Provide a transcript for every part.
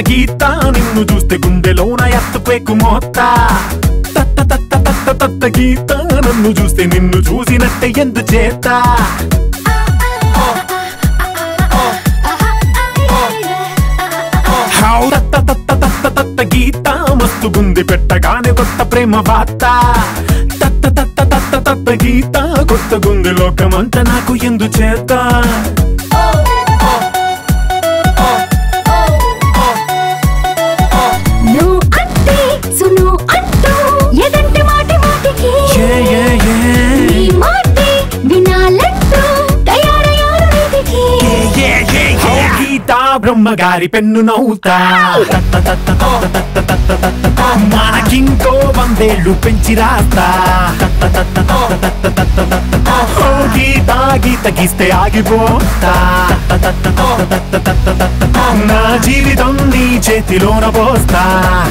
గీత నిన్ను చూస్తే గుండెలోన ఎత్తుపేకు మోత తత్త తత్త తత్త తత్త గీత నన్ను చూస్తే నిన్ను చూసినట్టే ఎందు చేత హౌ తత్త తత్త తత్త తత్త గీత మస్తు గుంది పెట్టగానే కొత్త ప్రేమ వార్త తత్త తత్త తత్త తత్త గీత కొత్త గుంది లోకమంతా నాకు ఎందు చేత నువ్వు అంటే సును అంటూ ఎదంటే మాటి మాటికి Yeah, yeah, yeah. నీ మాటే వినాలంటూ తయారయ్యారు వీధికి హౌ గీత బ్రహ్మగారి పెన్ను నవ్వుతా తత్త తత్త తత్త తత్త తత్త తత్త తత్త. మనకింకో వందేళ్ళు పెంచి రాస్తా తత్త తత్త తత్త తత్త తత్త తత్త తత్త. హౌ గీత గీత గీస్తే ఆగిపోతా తత్త తత్త తత్త తత్త తత్త తత్త తత్త. నా జీవితం నీ చేతిలోన పోస్తా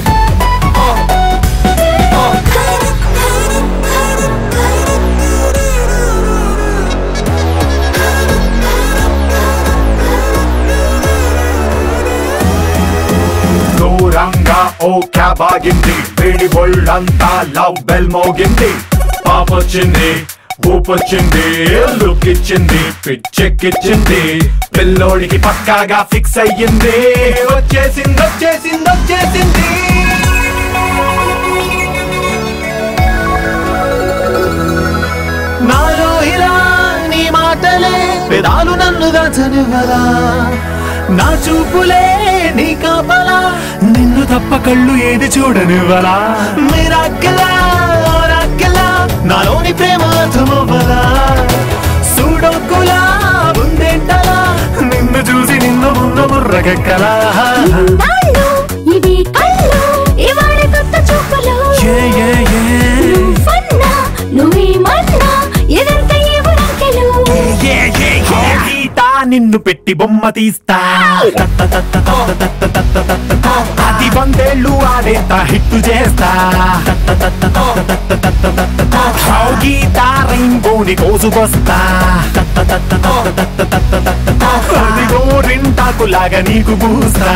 దూరంగా ఓ క్యాబ్ ఆగింది వేడి ఒళ్ళంతా లవ్ బెల్ మోగింది పాపొచ్చింది ఊపొచ్చింది లుక్ ఇచ్చింది పిచ్చెక్కిచ్చింది పిల్లోడికి పక్కాగా ఫిక్స్ అయ్యింది వచ్చేసింది వచ్చేసింది వచ్చేసింది నాలో ఇలా నీ మాటలే పెదాలు నన్ను దాచనివ్వరా నా చూపులే నీ కాపలా నిన్ను తప్ప కళ్ళు ఏది చూడనివ్వరా మీరాక్కలా ఓరాక్కలా నాలోని ప్రేమ అర్థమవ్వరా సూడొక్కులా ఉందేంటలా నిన్ను చూసి నిన్ను ముందు బుర్రకెక్కలా నాళ్ళు ఇవి కళ్ళు ఇవాళ కొత్త చూపులు Yeah, yeah, yeah. నువ్వన్నా నువ్వేమన్నా ఎదంతా ఏవో రంకెలు ఓ గీత నిన్ను పెట్టి బొమ్మ తీస్తా తత్త తత్త తత్త తత్త తత్త తత్త తత్త. అది వందేళ్ళు ఆడేంత హిట్ చేస్తా తత్త తత్త తత్త తత్త తత్త తత్త తత్త. ఓ గీత రెయిన్బోని కోసుకొస్తా తత్త తత్త తత్త తత్త తత్త తత్త తత్త. అదిగో రింటాకులాగా నీకు పూస్తా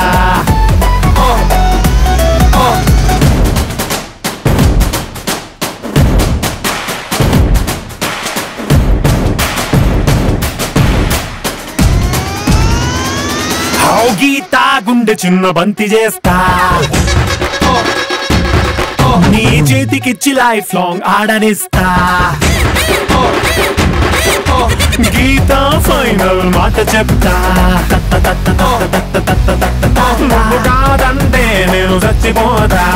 ఓ గీత గుండె చిన్న బంతి చేస్తా నీ చేతికిచ్చి లైఫ్ లాంగ్ ఆడనిస్తా గీత ఫైనల్ మాట చెప్తా తత్త తత్త తత్త తత్త తత్త తత్త. నువ్వు కాదంటే నేను చచ్చిపోతా